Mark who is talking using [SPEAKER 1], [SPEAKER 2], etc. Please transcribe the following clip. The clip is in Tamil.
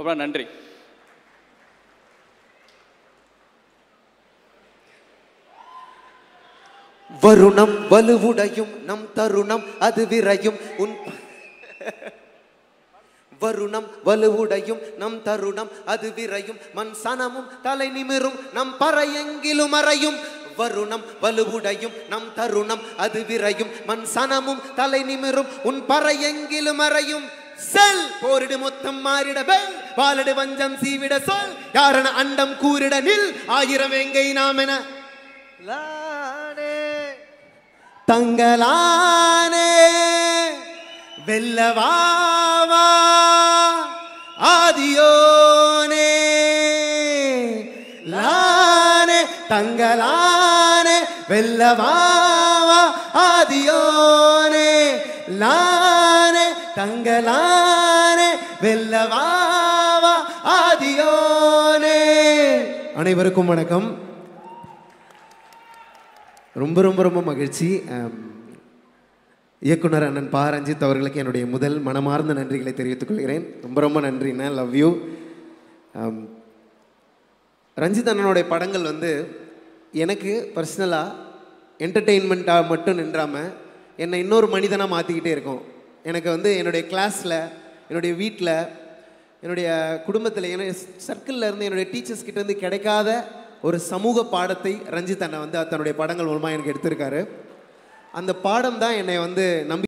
[SPEAKER 1] ரொம்ப நன்றி
[SPEAKER 2] வருணம் வலுவுடையும் நம் தருணம் அது விரையும் உன் வருணம் வலுவுடையும் நம் தருணம் அது விரையும் மண் சனமும் தலை நிமிரும் நம் பறையெங்கிலும் அறையும் வருணம் வலுவுடையும் நம் தருணம் அது விரையும் மண் சனமும் தலை நிமிரும் உன் பறையெங்கிலும் அறையும் செல் போரிடு மொத்தம் மாறிட வெல் வாலிடு வஞ்சம் சீவிட சொல் யாரென அண்டம் கூறிட நில் ஆயிரம் எங்கை நாம் என தங்கலானே வெல்லவாவா ஆதியோனே லானே தங்கலானே வெல்லவாவா ஆதியோனே லானே தங்கலானே வெல்லவாவா ஆதியோனே அனைவருக்கும் வணக்கம் ரொம்ப ரொம்ப ரொம்ப மகிழ்ச்சி ஆம், இயக்குனர் அண்ணன் பா ரஞ்சித் அவர்களுக்கு என்னுடைய முதல் மனமார்ந்த நன்றிகளை தெரிவித்துக் கொள்கிறேன் ரொம்ப ரொம்ப நன்றிண்ணே லவ் யூ ரஞ்சித் அண்ணனுடைய படங்கள் வந்து எனக்கு பர்சனலாக என்டர்டெயின்மெண்ட்டாக மட்டும் நின்றாமல் என்னை இன்னொரு மனிதனாக மாற்றிக்கிட்டே இருக்கும் எனக்கு வந்து என்னுடைய கிளாஸில் என்னுடைய வீட்டில் என்னுடைய குடும்பத்தில் என்னுடைய சர்க்கிளில் இருந்து என்னுடைய டீச்சர்ஸ் கிட்ட இருந்து கிடைக்காத ஒரு சமூக பாடத்தை ரஞ்சித் அண்ணன் வந்து தன்னுடைய படங்கள் மூலமாக எனக்கு எடுத்திருக்காரு அந்த பாடம் தான் என்னை வந்து நம்பி